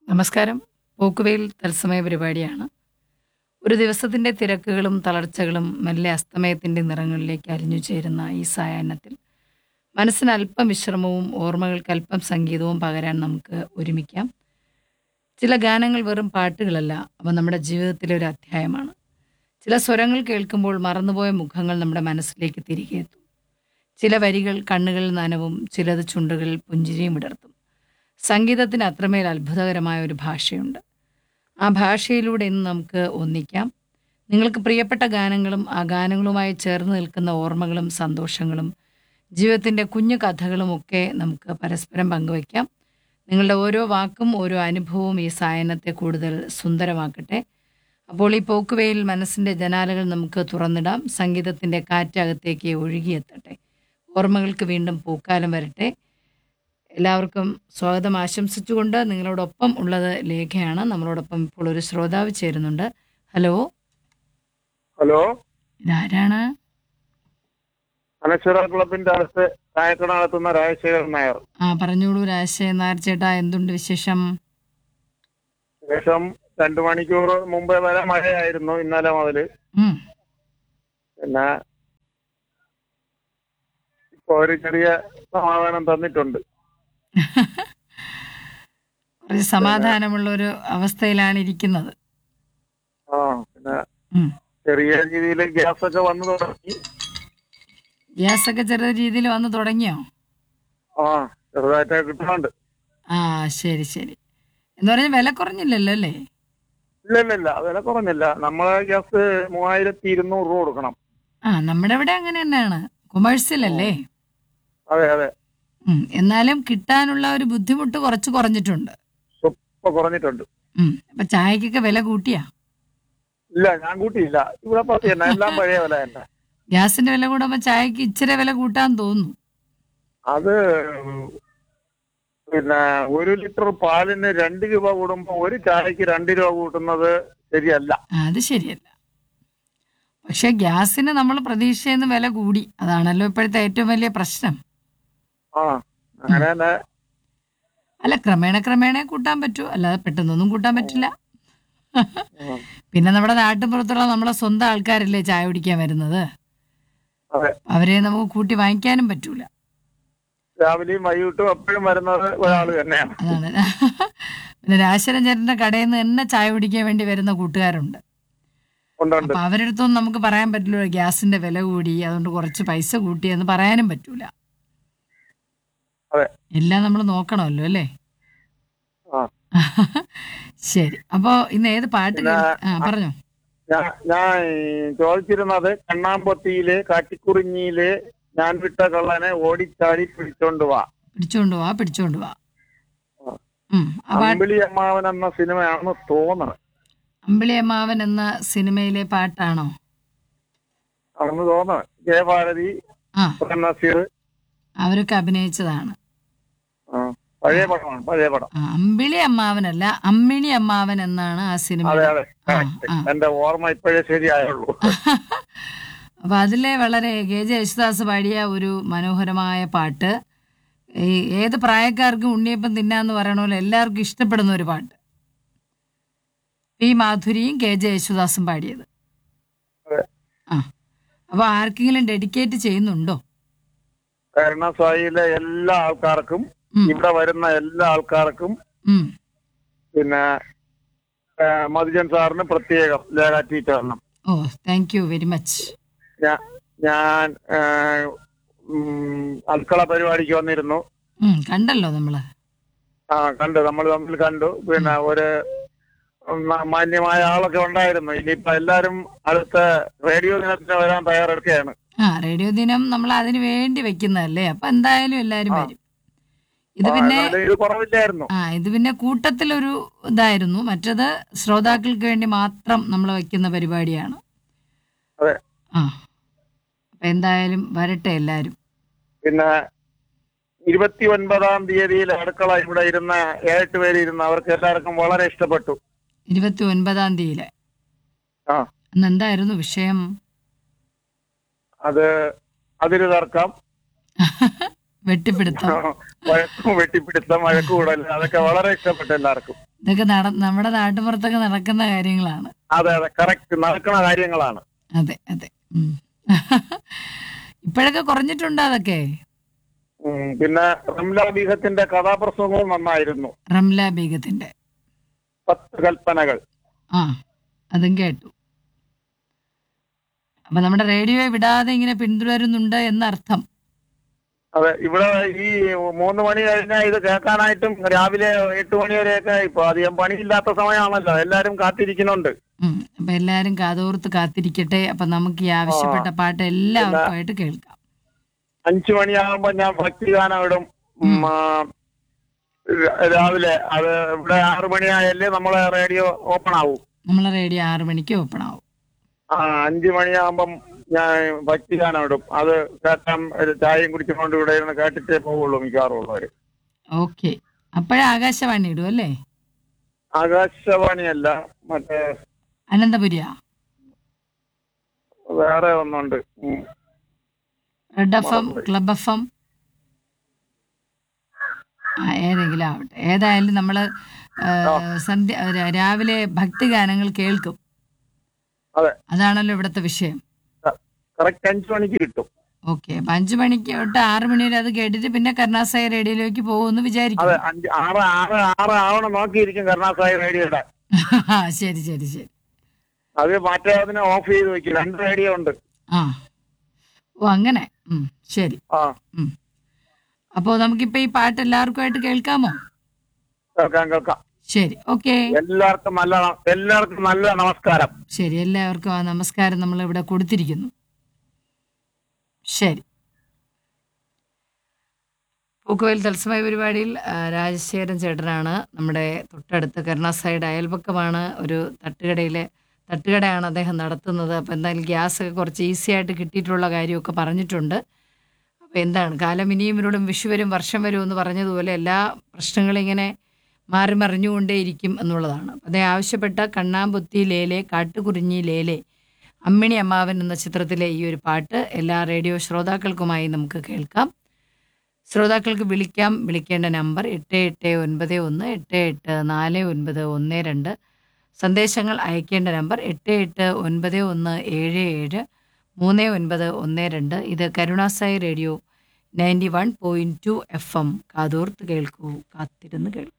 നമസ്കാരം പോക്കുവെയിൽ തത്സമയ പരിപാടിയാണ് ഒരു ദിവസത്തിൻ്റെ തിരക്കുകളും തളർച്ചകളും മെല്ലെ അസ്തമയത്തിൻ്റെ നിറങ്ങളിലേക്ക് അലിഞ്ഞു ചേരുന്ന ഈ സായാഹ്നത്തിൽ മനസ്സിന് അല്പം വിശ്രമവും ഓർമ്മകൾക്ക് അല്പം സംഗീതവും പകരാൻ നമുക്ക് ഒരുമിക്കാം ചില ഗാനങ്ങൾ വെറും പാട്ടുകളല്ല അവ നമ്മുടെ ജീവിതത്തിലെ ഒരു അധ്യായമാണ് ചില സ്വരങ്ങൾ കേൾക്കുമ്പോൾ മറന്നുപോയ മുഖങ്ങൾ നമ്മുടെ മനസ്സിലേക്ക് തിരികെ എത്തും ചില വരികൾ കണ്ണുകളിൽ നനവും ചിലത് ചുണ്ടുകളിൽ പുഞ്ചിരിയും വിടർത്തും സംഗീതത്തിന് അത്രമേൽ അത്ഭുതകരമായ ഒരു ഭാഷയുണ്ട് ആ ഭാഷയിലൂടെ ഇന്ന് നമുക്ക് ഒന്നിക്കാം നിങ്ങൾക്ക് പ്രിയപ്പെട്ട ഗാനങ്ങളും ആ ഗാനങ്ങളുമായി ചേർന്ന് നിൽക്കുന്ന ഓർമ്മകളും സന്തോഷങ്ങളും ജീവിതത്തിൻ്റെ കുഞ്ഞു കഥകളും ഒക്കെ നമുക്ക് പരസ്പരം പങ്കുവയ്ക്കാം നിങ്ങളുടെ ഓരോ വാക്കും ഓരോ അനുഭവവും ഈ സായനത്തെ കൂടുതൽ സുന്ദരമാക്കട്ടെ അപ്പോൾ ഈ പോക്കുവെയിൽ മനസ്സിൻ്റെ ജനാലകൾ നമുക്ക് തുറന്നിടാം സംഗീതത്തിൻ്റെ കാറ്റകത്തേക്ക് ഒഴുകിയെത്തട്ടെ ഓർമ്മകൾക്ക് വീണ്ടും പൂക്കാലം വരട്ടെ എല്ലാവർക്കും സ്വാഗതം ആശംസിച്ചുകൊണ്ട് നിങ്ങളോടൊപ്പം ഉള്ളത് ലേഖയാണ് നമ്മളോടൊപ്പം ഇപ്പോൾ ഒരു ശ്രോതാവ് ചേരുന്നുണ്ട് ഹലോ ഹലോ ഇതാരാണ് അനശ്വര ക്ലബിന്റെ അടുത്ത് ചായക്കട നടത്തുന്ന രാജശേഖരൻ നായർ ആ പറഞ്ഞോളൂ രാജശേഖരൻ നായർ ചേട്ടാ എന്തുണ്ട് വിശേഷം ശേഷം രണ്ടു മണിക്കൂർ മുമ്പേ വരെ മഴയായിരുന്നു ഇന്നലെ മുതൽ ഉം. പിന്നെ ഇപ്പൊ ഒരു ചെറിയ സമാധാനം തന്നിട്ടുണ്ട് കുറച്ച് സമാധാനമുള്ള ഒരു അവസ്ഥയിലാണ് ഇരിക്കുന്നത് ആ പിന്നെ ഉം. ചെറിയ രീതിയിൽ ഗ്യാസ് ഒക്കെ വന്നു തുടങ്ങി ഗ്യാസ് ഒക്കെ ചെറിയ രീതിയിൽ വന്ന് തുടങ്ങിയോ ആ ചെറുതായിട്ട് കിട്ടുന്നുണ്ട് ആ ശരി ശരി എന്ന് പറഞ്ഞാൽ വില കുറഞ്ഞില്ലല്ലോ അല്ലേ ഇല്ല ഇല്ല ഇല്ല വില കുറഞ്ഞില്ല നമ്മളെ ഗ്യാസ് മൂവായിരത്തി ഇരുന്നൂറ് രൂപ കൊടുക്കണം ആ നമ്മുടെ ഇവിടെ അങ്ങനെ തന്നെയാണ് കൊമേഴ്സ്യൽ അല്ലേ അതെ അതെ ഉം. എന്നാലും കിട്ടാനുള്ള ഒരു ബുദ്ധിമുട്ട് കുറച്ച് കുറഞ്ഞിട്ടുണ്ട് ഇപ്പൊ കുറഞ്ഞിട്ടുണ്ട് ഉം. അപ്പൊ ചായക്കൊക്കെ വില കൂട്ടിയാ ഇല്ല ഞാൻ കൂട്ടിയില്ല ഇവിടെ പത്ത് തന്നെ എല്ലാം പഴയ വില തന്നെ ഗ്യാസിന്റെ വില കൂടുമ്പോ ചായക്ക് ഇച്ചിരി വില കൂട്ടാൻ തോന്നുന്നു അത് പിന്നെ ഒരു ലിറ്റർ പാലിന് രണ്ട് രൂപ കൂടുമ്പോ ഒരു ചായക്ക് രണ്ട് രൂപ കൂട്ടുന്നത് ശരിയല്ല ആ, അത് ശരിയല്ല പക്ഷെ ഗ്യാസിന് നമ്മൾ പ്രതീക്ഷയിൽ നിന്ന് വില കൂടി അതാണല്ലോ ഇപ്പോഴത്തെ ഏറ്റവും വലിയ പ്രശ്നം ആ അങ്ങനെ തന്നെ അല്ല ക്രമേണ ക്രമേണ കൂട്ടാൻ പറ്റൂ അല്ലാതെ പെട്ടെന്നൊന്നും കൂട്ടാൻ പറ്റില്ല ഉം. പിന്നെ നമ്മുടെ നാട്ടിൻപുറത്തുള്ള നമ്മളെ സ്വന്തം ആൾക്കാരല്ലേ ചായ കുടിക്കാൻ വരുന്നത് അതെ അവരെ നമുക്ക് കൂട്ടി വാങ്ങിക്കാനും പറ്റൂല രാവിലെയും വൈകിട്ടും എപ്പോഴും വരുന്നത് ഒരാൾ തന്നെയാണ് അതാണ് പിന്നെ രാശരൻ ചേട്ടന്റെ കടയിൽ നിന്ന് തന്നെ ചായ കുടിക്കാൻ വേണ്ടി വരുന്ന കൂട്ടുകാരുണ്ട് ഉണ്ടുണ്ട് അപ്പൊ അവരുടെ അടുത്തൊന്നും നമുക്ക് പറയാൻ പറ്റില്ല ഗ്യാസിന്റെ വില കൂടി അതുകൊണ്ട് കുറച്ച് പൈസ കൂട്ടി എന്ന് പറയാനും പറ്റൂല അതെ എല്ലാം നമ്മൾ നോക്കണമല്ലോ അല്ലേ ആ ശരി അപ്പോ ഇന്ന് ഏത് പാട്ട് പിന്നെ, കേൾ- ആ പറഞ്ഞോ ഞാൻ ഞാൻ ചോദിച്ചിരുന്നത് കണ്ണാമ്പൊത്തിയില് കാട്ടിക്കുറിഞ്ഞിയില് ഞാൻ വിട്ട കള്ളനെ ഓടിച്ചാടി പിടിച്ചോണ്ട് വാ പിടിച്ചോണ്ട് വാ പിടിച്ചോണ്ട് വാ ആ. ഉം ആ പാട്ട് അമ്പിളി അമ്മാവൻ എന്ന സിനിമയാണെന്ന് തോന്നണം അമ്പിളിയമ്മാവൻ എന്ന സിനിമയിലെ പാട്ടാണോ ആണെന്ന് തോന്നണം ജയഭാരതി ആ പ്രേം നസീർ അവരൊക്കെ അഭിനയിച്ചതാണ് ആ, പഴയ പടമാണ് പഴയ പടം ആ, അമ്പിളി അമ്മാവനല്ല അമ്മിണി അമ്മാവൻ എന്നാണ് ആ സിനിമ അതെ അതെ ആ, correct. ആ. എന്റെ ഓർമ്മ ഇപ്പോഴേ ശരിയായുള്ളൂ അപ്പൊ അതിലെ വളരെ കെ ജെ യേശുദാസ് പാടിയ ഒരു മനോഹരമായ പാട്ട് ഈ ഏത് പ്രായക്കാർക്കും ഉണ്ണിയപ്പം തിന്നാന്ന് പറയണ പോലെ എല്ലാവർക്കും ഇഷ്ടപ്പെടുന്ന ഒരു പാട്ട് പി മാധുരിയും കെ ജെ യേശുദാസും പാടിയത് അതെ. ആ അപ്പൊ ആർക്കെങ്കിലും ഡെഡിക്കേറ്റ് ചെയ്യുന്നുണ്ടോ കരുണസായിയിലെ എല്ലാ ആൾക്കാർക്കും ഉം. ഇവിടെ വരുന്ന എല്ലാ ആൾക്കാർക്കും ഉം പിന്നെ ആ, മധുജൻ സാറിന് പ്രത്യേകം ലേഖ ടീച്ചറിനും oh thank you very much ഞാ- ഞാൻ ആ, ഉം, അടുക്കള പരിപാടിക്ക് വന്നിരുന്നു ഉം കണ്ടല്ലോ നമ്മള് ആ കണ്ടു നമ്മൾ തമ്മിൽ കണ്ടു പിന്നെ ഒരു മ- മാന്യമായ ആളൊക്കെ ഉണ്ടായിരുന്നു ഇനിയിപ്പോ എല്ലാരും അടുത്ത റേഡിയോ ദിനത്തിന് വരാൻ തയ്യാറെടുക്കുകയാണ് ആ റേഡിയോ ദിനം നമ്മൾ അതിന് വേണ്ടി വെക്കുന്നതല്ലേ അപ്പൊ എന്തായാലും എല്ലാരും ആ. വരും ഇത് ആ, പിന്നെ എന്നാലും ഇത് കുറവില്ലായിരുന്നു ആ ഇത് പിന്നെ കൂട്ടത്തിലൊരു ഇതായിരുന്നു മറ്റത് ശ്രോതാക്കൾക്ക് വേണ്ടി മാത്രം നമ്മൾ വയ്ക്കുന്ന പരിപാടിയാണ് അതെ ആ അപ്പൊ എന്തായാലും വരട്ടെ എല്ലാരും പിന്നെ ഇരുപത്തി ഒൻപതാം തീയതിയിൽ അടുക്കള ഇവിടെ ഇരുന്ന ഏഴെട്ട് പേര് ഇരുന്ന് അവർക്ക് എല്ലാവർക്കും വളരെ ഇഷ്ടപ്പെട്ടു ഇരുപത്തി ഒൻപതാം തീയതി ആ അന്ന് എന്തായിരുന്നു വിഷയം അത് അതിര് തർക്കം വെട്ടിപ്പിടുത്തം വഴക്കും വെട്ടിപ്പിടുത്തം വഴക്കൂടൽ അതൊക്കെ വളരെ ഇഷ്ടപ്പെട്ടു എല്ലാവർക്കും ഇതൊക്കെ നട നമ്മുടെ നാട്ടുപുറത്തൊക്കെ നടക്കുന്ന കാര്യങ്ങളാണ് അതെ അതെ കറക്റ്റ് നടക്കുന്ന കാര്യങ്ങളാണ് അതെ അതെ ഉം. ഇപ്പോഴൊക്കെ കുറഞ്ഞിട്ടുണ്ടോ അതൊക്കെ ഉം, പിന്നെ റംല ബീഹത്തിന്റെ കഥാപ്രസംഗവും നന്നായിരുന്നു റംല ബീഗത്തിന്റെ പത്ത് കൽപ്പനകൾ ആ അതും കേട്ടു അപ്പൊ നമ്മുടെ റേഡിയോ വിടാതെ ഇങ്ങനെ പിന്തുടരുന്നുണ്ട് എന്നർത്ഥം അതെ ഇവിടെ ഈ മൂന്ന് മണി കഴിഞ്ഞാൽ ഇത് കേൾക്കാനായിട്ടും രാവിലെ എട്ട് മണി വരെയൊക്കെ ഇപ്പൊ അധികം പണിയില്ലാത്ത സമയമാണല്ലോ എല്ലാരും കാത്തിരിക്കുന്നുണ്ട് ഉം. അപ്പൊ എല്ലാരും കാതോർത്ത് കാത്തിരിക്കട്ടെ അപ്പൊ നമുക്ക് ഈ ആവശ്യപ്പെട്ട പാട്ട് എല്ലാവർക്കുമായിട്ട് കേൾക്കാം അഞ്ചു മണിയാകുമ്പോ ഞാൻ ഭക്തിഗാനം ഇടും ഉം, ആ, ര- രാവിലെ അത് ഇവിടെ ആറു മണിയായാലേ നമ്മളെ റേഡിയോ ഓപ്പൺ ആവും നമ്മളെ റേഡിയോ ആറു മണിക്ക് ഓപ്പൺ ആവും ആ അഞ്ചു മണിയാകുമ്പം ഞാൻ ഭക്തിഗാനം ഇടും അത് കേട്ടാൻ ഒരു ചായയും കുടിച്ചുകൊണ്ട് ഇവിടെ ഇരുന്ന് കേട്ടിട്ടേ പോവുള്ളൂ മിക്കവാറും ഉള്ളവര് ഓക്കെ അപ്പോഴേ ആകാശവാണി ഇടും അല്ലേ ആകാശവാണിയല്ല മറ്റേ അനന്തപുരിയാ വേറെ ഒന്നുണ്ട് ഉം. Red F M club F M ആ ഏതെങ്കിലും ആവട്ടെ ഏതായാലും നമ്മൾ സന്ധ്യ ര- രാവിലെ ഭക്തിഗാനങ്ങൾ കേൾക്കും അതെ അതാണല്ലോ ഇവിടുത്തെ വിഷയം കറക്റ്റ് അഞ്ചു മണിക്ക് കിട്ടും ഓക്കെ അപ്പൊ അഞ്ചു മണിക്ക് തൊട്ട് ആറ് മണി വരെ അത് കേട്ടിട്ട് പിന്നെ കരുണാസായ റേഡിയോയിലേക്ക് പോകുമെന്ന് വിചാരിക്കും അതെ അഞ്ച് ആറ് ആറ് ആറ് ആവണം നോക്കിയിരിക്കും കരുണാസായി റേഡിയോയുടെ ആ, ശരി ശരി ശരി അത് മറ്റേ അതിനെ ഓഫ് ചെയ്ത് വെക്കും രണ്ട് റേഡിയോ ഉണ്ട് ആ ഓ അങ്ങനെ ഉം, ശരി ആ ഉം. അപ്പോൾ നമുക്കിപ്പോൾ ഈ പാട്ട് എല്ലാവർക്കുമായിട്ട് കേൾക്കാമോ കേൾക്കാം കേൾക്കാം ശരി ഓക്കെ എല്ലാവർക്കും നല്ല എല്ലാവർക്കും നല്ല നമസ്കാരം ശരി എല്ലാവർക്കും ആ നമസ്കാരം നമ്മൾ ഇവിടെ കൊടുത്തിരിക്കുന്നു ശരി പൂക്കുവയിൽ തത്സമയ പരിപാടിയിൽ ആ, രാജശേഖരൻ ചേട്ടനാണ് നമ്മുടെ തൊട്ടടുത്ത കരുണാസായുടെ അയൽപക്കമാണ് ഒരു തട്ടുകടയിലെ തട്ടുകടയാണ് അദ്ദേഹം നടത്തുന്നത് അപ്പോൾ എന്തായാലും ഗ്യാസൊക്കെ കുറച്ച് ഈസി ആയിട്ട് കിട്ടിയിട്ടുള്ള കാര്യമൊക്കെ പറഞ്ഞിട്ടുണ്ട് അപ്പോൾ എന്താണ് കാലം ഇനിയും ഇവരോടും വിഷു വരും വർഷം വരും എന്ന് പറഞ്ഞതുപോലെ എല്ലാ പ്രശ്നങ്ങളും ഇങ്ങനെ മാറി മറിഞ്ഞുകൊണ്ടേയിരിക്കും എന്നുള്ളതാണ് അതേ ആവശ്യപ്പെട്ട കണ്ണാമ്പൊത്തി ലേലെ കാട്ടുകുറിഞ്ഞി ലേലെ അമ്മിണി അമ്മാവൻ എന്ന ചിത്രത്തിലെ ഈ ഒരു പാട്ട് എല്ലാ റേഡിയോ ശ്രോതാക്കൾക്കുമായി നമുക്ക് കേൾക്കാം ശ്രോതാക്കൾക്ക് വിളിക്കാം വിളിക്കേണ്ട നമ്പർ എട്ട് എട്ട് ഒൻപത് ഒന്ന് എട്ട് എട്ട് നാല് ഒൻപത് ഒന്ന് രണ്ട് സന്ദേശങ്ങൾ അയക്കേണ്ട നമ്പർ എട്ട് എട്ട് ഒൻപത് ഒന്ന് ഏഴ് ഏഴ് മൂന്ന് ഒൻപത് ഒന്ന് രണ്ട് ഇത് Karunasai radio ninety one point two F M കാതോർത്ത് കേൾക്കൂ കാത്തിരുന്ന് കേൾക്കൂ